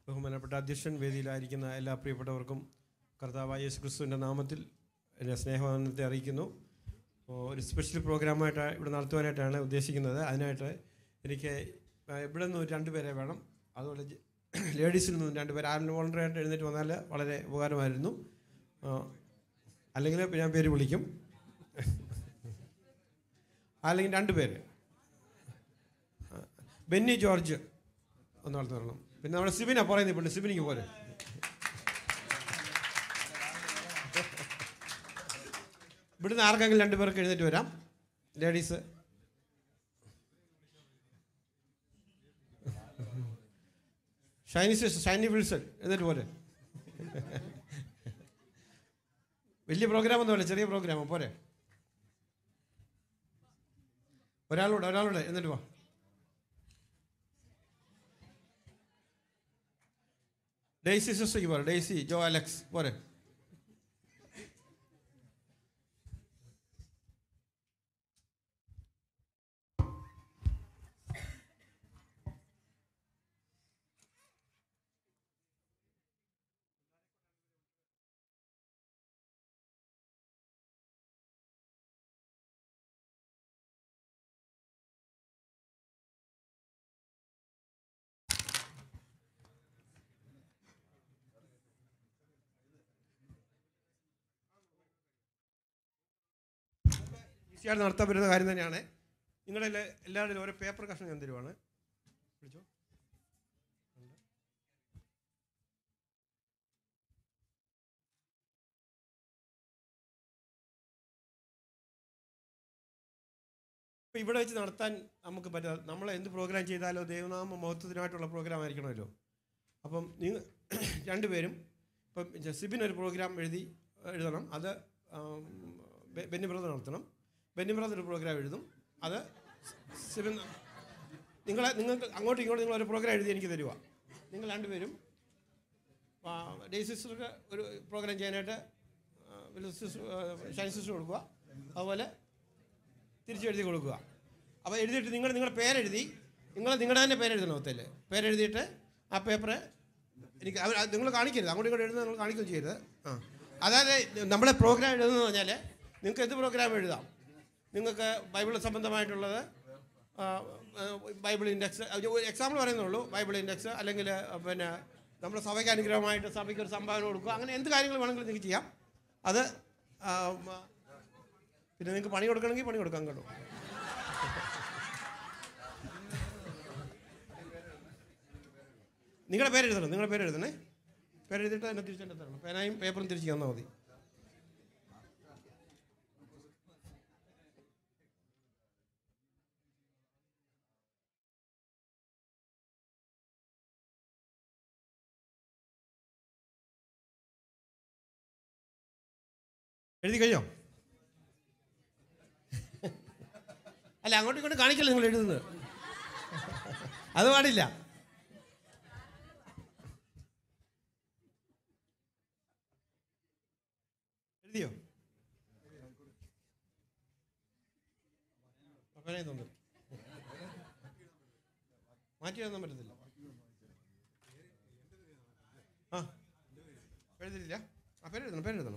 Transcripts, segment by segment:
ബഹുമാനപ്പെട്ട അധ്യക്ഷൻ വേദിയിലായിരിക്കുന്ന എല്ലാ പ്രിയപ്പെട്ടവർക്കും കർത്താവായ യേശു ക്രിസ്തുവിൻ്റെ നാമത്തിൽ എൻ്റെ സ്നേഹവന്ദനത്തെ അറിയിക്കുന്നു അപ്പോൾ ഒരു സ്പെഷ്യൽ പ്രോഗ്രാമായിട്ട് ഇവിടെ നടത്തുവാനായിട്ടാണ് ഉദ്ദേശിക്കുന്നത് അതിനായിട്ട് എനിക്ക് ആ, ഇവിടെ നിന്ന് ഒരു രണ്ട് പേരെ വേണം അതുപോലെ ജ- ലേഡീസിൽ നിന്നും രണ്ട് പേര് ആരും വോളണ്ടറിയായിട്ട് എഴുന്നേറ്റ് വന്നാൽ വളരെ ഉപകാരമായിരുന്നു ആ, അല്ലെങ്കിൽ ഞാൻ പേര് വിളിക്കും അല്ലെങ്കിൽ രണ്ട് പേര് ആ, ബെന്നി ജോർജ് ഒന്ന് വളർത്തി വരണം പിന്നെ നമ്മുടെ സിബിനാ പറയുന്നത് ഇപ്പോൾ സിബിനിക്ക് പോലെ ഇവിടുന്ന് ആർക്കെങ്കിലും രണ്ട് പേർക്ക് എഴുന്നേറ്റ് വരാം ladies Shiny sister Shiny Wilson എഴുന്നേറ്റ് പോലെ വലിയ പ്രോഗ്രാം ഒന്നുമല്ല ചെറിയ പ്രോഗ്രാമാണ് പോരെ ഒരാളൂടെ ഒരാളൂടെ എന്നിട്ട് വാ ഡെയ്സി സിസ്റ്റർക്ക് പോരെ ഡെയ്സി ജോ അലക്സ് പോരെ ഈസിയായിട്ട് നടത്താൻ പറ്റുന്ന കാര്യം തന്നെയാണ് നിങ്ങളുടെ എല്ലാ- എല്ലാവരുടെയും ഓരോ പേപ്പർ കഷ്ണം ഞാൻ തരുവാണ് പിടിച്ചോ ഇപ്പം ഇവിടെ വെച്ച് നടത്താൻ നമുക്ക് പറ്റാ നമ്മൾ എന്ത് പ്രോഗ്രാം ചെയ്താലോ ദൈവനാമ മഹത്വത്തിനായിട്ടുള്ള പ്രോഗ്രാം ആയിരിക്കണമല്ലോ അപ്പം നിങ്ങൾ രണ്ടുപേരും ഇപ്പം ജ- സിബിൻ ഒരു പ്രോഗ്രാം എഴുതി എഴുതണം അത് ആം, ബെ- ബെന്നി ബ്രദർ നടത്തണം ബെന്നി ബ്രദർ ഒരു പ്രോഗ്രാം എഴുതും അത് സിബിൻ നിങ്ങളെ നിങ്ങൾക്ക് അങ്ങോട്ടും ഇങ്ങോട്ടും നിങ്ങൾ ഒരു പ്രോഗ്രാം എഴുതി എനിക്ക് തരുക നിങ്ങൾ രണ്ടുപേരും ആ, ഡേ സിസ്റ്റർക്ക് ഒരു പ്രോഗ്രാം ചെയ്യാനായിട്ട് ആ, വലിയ സിസ്റ്റർ ആ, ഷൈൻ സിസ്റ്റർ കൊടുക്കുക അതുപോലെ തിരിച്ച് എഴുതി കൊടുക്കുക അപ്പോൾ എഴുതിയിട്ട് നിങ്ങൾ നിങ്ങളുടെ പേരെഴുതി നിങ്ങൾ നിങ്ങളുടെ തന്നെ പേരെഴുതണം ഒത്തയിൽ പേരെഴുതിയിട്ട് ആ പേപ്പറ് എനിക്ക് അവർ നിങ്ങൾ കാണിക്കരുത് അങ്ങോട്ടും ഇങ്ങോട്ടും എഴുതുന്നത് നിങ്ങൾ കാണിക്കുകയും ചെയ്യരുത് ആ അതായത് നമ്മളെ പ്രോഗ്രാം എഴുതുന്നത് പറഞ്ഞാൽ നിങ്ങൾക്ക് എന്ത് പ്രോഗ്രാം എഴുതാം നിങ്ങൾക്ക് ബൈബിൾ സംബന്ധമായിട്ടുള്ളത് ആ, ആ, ബൈബിൾ ഇൻഡെക്സ് എക്സാമ്പിൾ പറയുന്നുള്ളൂ ബൈബിൾ ഇൻഡെക്സ് അല്ലെങ്കിൽ പിന്നെ നമ്മുടെ സഭയ്ക്ക് അനുഗ്രഹമായിട്ട് സഭയ്ക്ക് ഒരു സംഭാവന കൊടുക്കുക അങ്ങനെ എന്ത് കാര്യങ്ങൾ വേണമെങ്കിലും നിങ്ങൾക്ക് ചെയ്യാം അത് ആ, മ, പിന്നെ നിങ്ങൾക്ക് പണി കൊടുക്കണമെങ്കിൽ പണി കൊടുക്കാം കേട്ടോ നിങ്ങളുടെ പേര് എഴുതണം നിങ്ങളുടെ പേര് എഴുതണേ പേരെഴുതിയിട്ട് എന്നെ തിരിച്ചെന്നെ തരണം പേനായും പേപ്പറും തിരിച്ച് തന്നാൽ മതി എഴുതി കഴിഞ്ഞോ അല്ല അങ്ങോട്ടും ഇങ്ങോട്ടും കാണിക്കല്ലേ നിങ്ങൾ എഴുതുന്നത് അത് പാടില്ല എഴുതിയോ അപ്പനെ തോന്നുന്നു മാറ്റി എഴുതാൻ പറ്റത്തില്ല ആ എഴുതില്ല ആ പേരെഴുതണം പേരെഴുതണം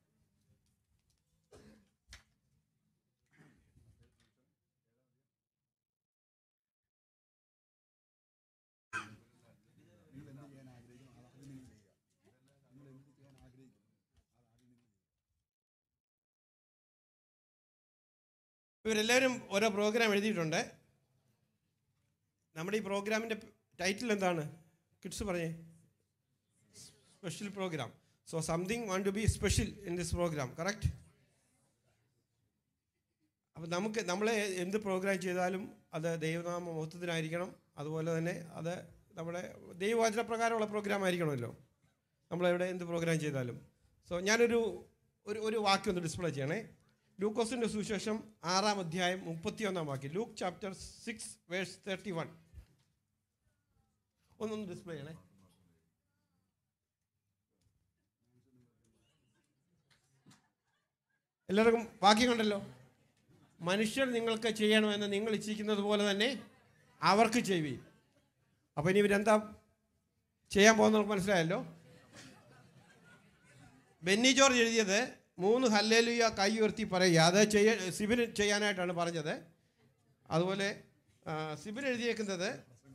ഇവരെല്ലാവരും ഓരോ പ്രോഗ്രാം എഴുതിയിട്ടുണ്ട് നമ്മുടെ ഈ പ്രോഗ്രാമിൻ്റെ ടൈറ്റിൽ എന്താണ് കിഡ്സ് പറഞ്ഞേ special program so something want to be special in this program correct അപ്പം നമുക്ക് നമ്മൾ എന്ത് പ്രോഗ്രാം ചെയ്താലും അത് ദൈവനാമ മഹത്വത്തിനായിരിക്കണം അതുപോലെ തന്നെ അത് നമ്മുടെ ദൈവവചന പ്രകാരമുള്ള പ്രോഗ്രാം ആയിരിക്കണമല്ലോ നമ്മളെവിടെ എന്ത് പ്രോഗ്രാം ചെയ്താലും സോ ഞാനൊരു ഒരു ഒരു വാക്യം ഒന്ന് ഡിസ്പ്ലേ ചെയ്യണേ ലൂക്കോസിൻ്റെ സുവിശേഷം ആറാം അധ്യായം മുപ്പത്തിയൊന്നാം വാക്യം Luke chapter six verse thirty one ഒന്നൊന്ന് ഡിസ്പ്ലേ ചെയ്യണേ എല്ലാവർക്കും വാക്യം കണ്ടല്ലോ മനുഷ്യർ നിങ്ങൾക്ക് ചെയ്യണമെന്ന് നിങ്ങൾ ഇച്ഛിക്കുന്നത് പോലെ തന്നെ അവർക്ക് ചെയ്യുവീൻ അപ്പോൾ ഇനി ഇവരെന്താ ചെയ്യാൻ പോകുന്നവർക്ക് മനസ്സിലായല്ലോ ബെന്നി ജോർജ് എഴുതിയത് മൂന്ന് ഹല്ലേലുയ കൈ ഉയർത്തി പറയുക അത് ചെയ്യ സിബിന് ചെയ്യാനായിട്ടാണ് പറഞ്ഞത് അതുപോലെ ആ, സിബിൻ എഴുതിയേക്കുന്നത്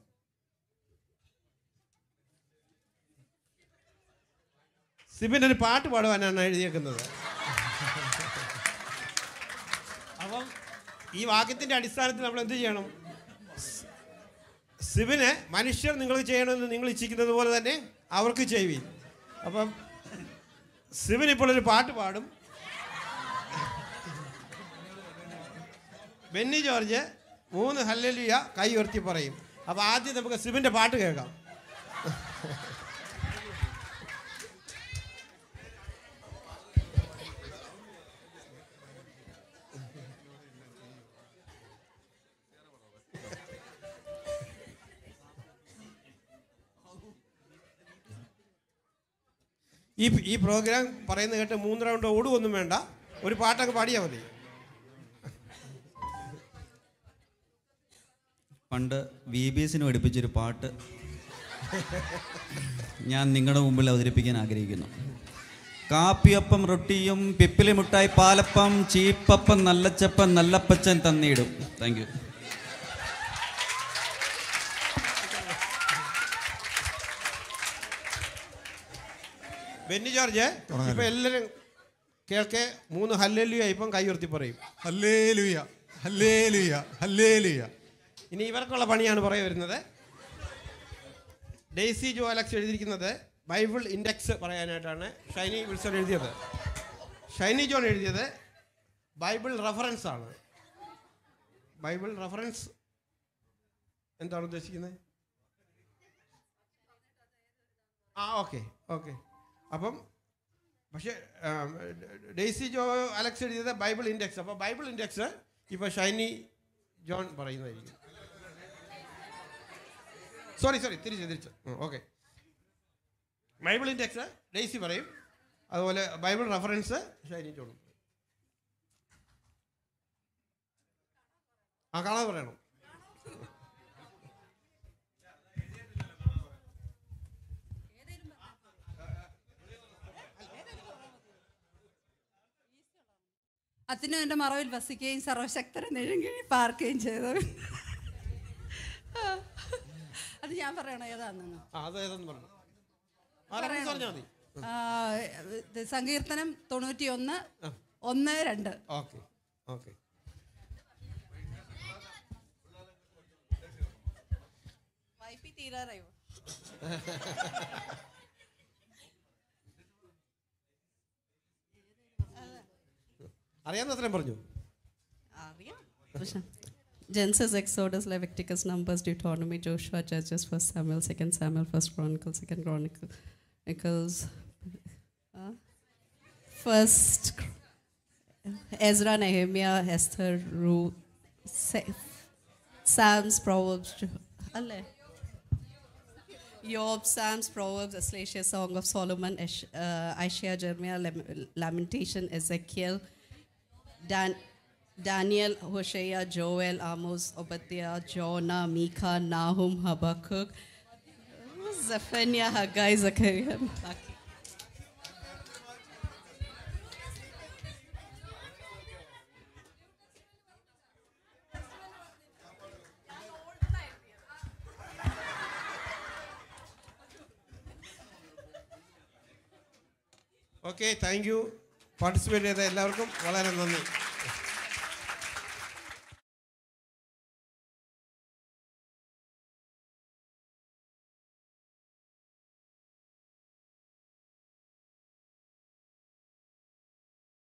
സിബിൻ ഒരു പാട്ട് പാടുവാനാണ് എഴുതിയേക്കുന്നത് അപ്പം ഈ വാക്യത്തിൻ്റെ അടിസ്ഥാനത്തിൽ നമ്മൾ എന്ത് ചെയ്യണം സിബിന് മനുഷ്യർ നിങ്ങൾ ചെയ്യണമെന്ന് നിങ്ങൾ ഇച്ഛിക്കുന്നത് പോലെ തന്നെ അവർക്ക് ചെയ്യുവീൻ അപ്പം സിബിൻ ഇപ്പോൾ ഒരു പാട്ട് പാടും ബെന്നി ജോർജ് മൂന്ന് ഹല്ലലിയ കൈ ഉയർത്തി പറയും അപ്പോൾ ആദ്യം നമുക്ക് സിബിൻ്റെ പാട്ട് കേൾക്കാം ഈ ഈ പ്രോഗ്രാം പറയുന്നത് കേട്ട് മൂന്ന് റൗണ്ട് ഓടുകയൊന്നും വേണ്ട ഒരു പാട്ടൊക്കെ പാടിയാൽ മതി പണ്ട് വി ബി എസിന് പഠിപ്പിച്ചൊരു പാട്ട് ഞാൻ നിങ്ങളുടെ മുമ്പിൽ അവതരിപ്പിക്കാൻ ആഗ്രഹിക്കുന്നു കാപ്പിയപ്പം റൊട്ടിയും പിപ്പിലി മുട്ടായി പാലപ്പം ചീപ്പപ്പം നല്ലച്ചപ്പം നല്ലപ്പച്ചൻ തന്നിടും താങ്ക് യു ബെന്നി ജോർജ് ഇപ്പം എല്ലാവരും കേൾക്കെ മൂന്ന് ഹല്ലലിയ ഇപ്പം കൈ ഉയർത്തി പറയും ഹല്ലേലൂയ ഹല്ലേലൂയ ഹല്ലേലൂയ ഇനി ഇവർക്കുള്ള പണിയാണ് പറയാൻ വരുന്നത് ഡെയ്സി ജോ അലക്സ് എഴുതിയിരിക്കുന്നത് ബൈബിൾ ഇൻഡെക്സ് പറയാനായിട്ടാണ് ഷൈനി വിൽസൺ എഴുതിയത് ഷൈനി ജോൺ എഴുതിയത് ബൈബിൾ റെഫറൻസ് ആണ് ബൈബിൾ റെഫറൻസ് എന്താണ് ഉദ്ദേശിക്കുന്നത് ആ ഓക്കെ ഓക്കെ അപ്പം പക്ഷേ ആം, ഡെയ്സി ജോ അലക്സ് എഴുതിയത് ബൈബിൾ ഇൻഡെക്സ് അപ്പോൾ ബൈബിൾ ഇൻഡെക്സ് ഇപ്പോൾ ഷൈനി ജോൺ പറയുന്നതായിരിക്കും സോറി സോറി തിരിച്ച് തിരിച്ച് ഓക്കെ ബൈബിൾ ഇൻഡെക്സ് ഡെയ്സി പറയും അതുപോലെ ബൈബിൾ റെഫറൻസ് ഷൈനി ജോണും പറയും. ആ കാണാതെ പറയണം അത്തിനും എൻ്റെ മറവിൽ വസിക്കുകയും സർവശക്തരെ നെഴുങ്കി പാർക്കുകയും ചെയ്തു അത് ഞാൻ പറയണോ ഏതാണെന്ന് ആ അത് ഏതെന്ന് പറഞ്ഞു ആ reference പറഞ്ഞാൽ മതി ആ, ഇത് സങ്കീർത്തനം തൊണ്ണൂറ്റി ഒന്ന് ഒന്ന് രണ്ട് ഓക്കെ ഓക്കെ വൈപ്പി തീരാറായോ അറിയാവുന്ന അത്രയും പറഞ്ഞു അറിയാം Genesis, Exodus, Leviticus, Numbers, Deuteronomy, Joshua, Judges, First Samuel, Second Samuel, First Chronicles, Second Chronicles, uh, First Ezra, Nehemiah, Esther, Ruth, Sa- Psalms, Proverbs, alle. Job, Psalms, Proverbs, Ecclesiastes, Song of Solomon, Esh- uh, Isaiah, Jeremiah, Lam- Lamentation, Ezekiel, Dan- Daniel, Hosea, Joel, Amos, Obadiah, Jonah, Micah, Nahum, Habakkuk, Zephaniah, Haggai, Zechariah, Malachi. Okay thank you participate ചെയ്ത എല്ലാവർക്കും വളരെ നന്ദി